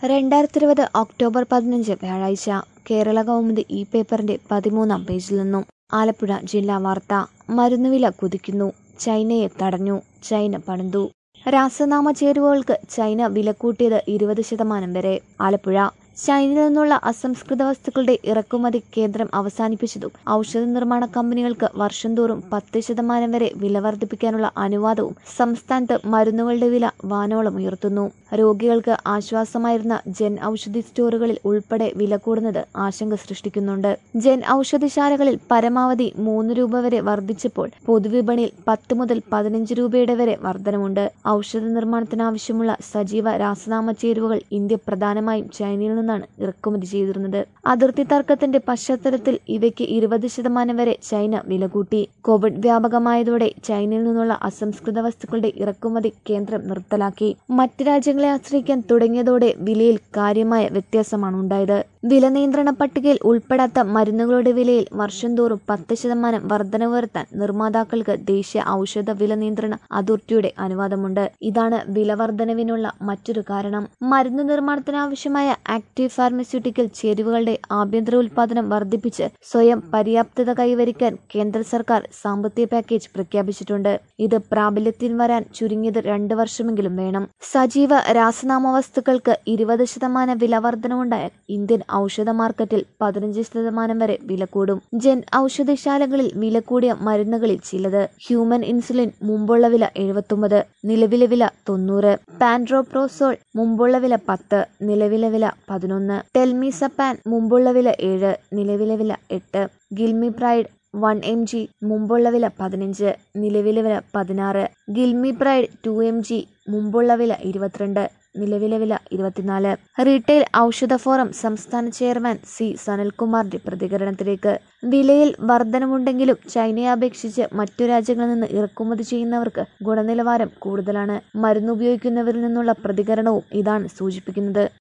രണ്ടായിരത്തി ഇരുപത് ഒക്ടോബർ പതിനഞ്ച് വ്യാഴാഴ്ച കേരള കൗമുദി ഈ പേപ്പറിന്റെ പതിമൂന്നാം പേജിൽ നിന്നും ആലപ്പുഴ ജില്ലാ വാർത്ത മരുന്നുവില കുതിക്കുന്നു ചൈനയെ തടഞ്ഞു ചൈന പണിതു രാസനാമ ചേരുവകൾക്ക് ചൈന വില കൂട്ടിയത് ഇരുപത് ശതമാനം വരെ ആലപ്പുഴ ചൈനയിൽ നിന്നുള്ള അസംസ്കൃത വസ്തുക്കളുടെ ഇറക്കുമതി കേന്ദ്രം അവസാനിപ്പിച്ചതും ഔഷധ നിർമ്മാണ കമ്പനികൾക്ക് വർഷം തോറും പത്ത് ശതമാനം വരെ വില വർദ്ധിപ്പിക്കാനുള്ള അനുവാദവും സംസ്ഥാനത്ത് മരുന്നുകളുടെ വില വാനോളം ഉയർത്തുന്നു രോഗികൾക്ക് ആശ്വാസമായിരുന്ന ജൻ ഔഷധി സ്റ്റോറുകളിൽ ഉൾപ്പെടെ വില കൂടുന്നത് ആശങ്ക സൃഷ്ടിക്കുന്നുണ്ട് ജൻ ഔഷധശാലകളിൽ പരമാവധി മൂന്ന് രൂപ വരെ വർദ്ധിച്ചപ്പോൾ പൊതുവിപണിയിൽ പത്ത് മുതൽ പതിനഞ്ച് രൂപയുടെ വരെ വർധനമുണ്ട് ഔഷധ നിർമ്മാണത്തിനാവശ്യമുള്ള സജീവ രാസനാമ ചേരുവകൾ ഇന്ത്യ പ്രധാനമായും ചൈനയിൽ നിന്നാണ് ഇറക്കുമതി ചെയ്തിരുന്നത് അതിർത്തി തർക്കത്തിന്റെ പശ്ചാത്തലത്തിൽ ഇവയ്ക്ക് ഇരുപത് ശതമാനം വരെ ചൈന വില കൂട്ടി കോവിഡ് വ്യാപകമായതോടെ ചൈനയിൽ നിന്നുള്ള അസംസ്കൃത വസ്തുക്കളുടെ ഇറക്കുമതി കേന്ദ്രം നിർത്തലാക്കി മറ്റ് രാജ്യങ്ങളെ ആശ്രയിക്കാൻ തുടങ്ങിയതോടെ വിലയിൽ കാര്യമായ വ്യത്യാസമാണ് ഉണ്ടായത് വില നിയന്ത്രണ പട്ടികയിൽ ഉൾപ്പെടാത്ത മരുന്നുകളുടെ വിലയിൽ വർഷം തോറും പത്ത് ശതമാനം വർധന വരുത്താൻ നിർമ്മാതാക്കൾക്ക് ദേശീയ ഔഷധ വില നിയന്ത്രണ അതോറിറ്റിയുടെ അനുവാദമുണ്ട് ഇതാണ് വില വർധനവിനുള്ള മറ്റൊരു കാരണം മരുന്ന് നിർമ്മാണത്തിനാവശ്യമായ ആക്റ്റീവ് ഫാർമസ്യൂട്ടിക്കൽ ചേരുവകളുടെ ആഭ്യന്തര ഉൽപാദനം വർദ്ധിപ്പിച്ച് സ്വയം പര്യാപ്തത കൈവരിക്കാൻ കേന്ദ്ര സർക്കാർ സാമ്പത്തിക പാക്കേജ് പ്രഖ്യാപിച്ചിട്ടുണ്ട് ഇത് പ്രാബല്യത്തിൽ വരാൻ ചുരുങ്ങിയത് രണ്ട് വർഷമെങ്കിലും വേണം സജീവ രാസനാമ വസ്തുക്കൾക്ക് ഇരുപത് ശതമാനം വില വർധനവുണ്ടായാൽ ഇന്ത്യൻ ഔഷധ മാർക്കറ്റിൽ പതിനഞ്ച് ശതമാനം വരെ വില കൂടും ജൻ ഔഷധശാലകളിൽ വില കൂടിയ മരുന്നുകളിൽ ചിലത് ഹ്യൂമൻ ഇൻസുലിൻ മുമ്പുള്ള വില എഴുപത്തൊമ്പത് നിലവിലെ വില തൊണ്ണൂറ് പാൻഡ്രോപ്രോസോൾ മുമ്പുള്ള വില പത്ത് നിലവിലെ വില പതിനൊന്ന് ടെൽമിസപ്പാൻ മുമ്പുള്ള വില ഏഴ് നിലവിലെ വില എട്ട് Gilmi pride one M G മുമ്പുള്ള വില പതിനഞ്ച് നിലവിലെ വില പതിനാറ് Gilmi pride two M G മുമ്പുള്ള വില ഇരുപത്തിരണ്ട് നിലവിലെ വില ഇരുപത്തിനാല് റീറ്റെയിൽ ഔഷധ ഫോറം സംസ്ഥാന ചെയർമാൻ സി സനൽകുമാറിന്റെ പ്രതികരണത്തിലേക്ക് വിലയിൽ വർധനമുണ്ടെങ്കിലും ചൈനയെ അപേക്ഷിച്ച് മറ്റു രാജ്യങ്ങളിൽ നിന്ന് ഇറക്കുമതി ചെയ്യുന്നവർക്ക് ഗുണനിലവാരം കൂടുതലാണ് മരുന്ന് ഉപയോഗിക്കുന്നവരിൽ നിന്നുള്ള പ്രതികരണവും ഇതാണ് സൂചിപ്പിക്കുന്നത്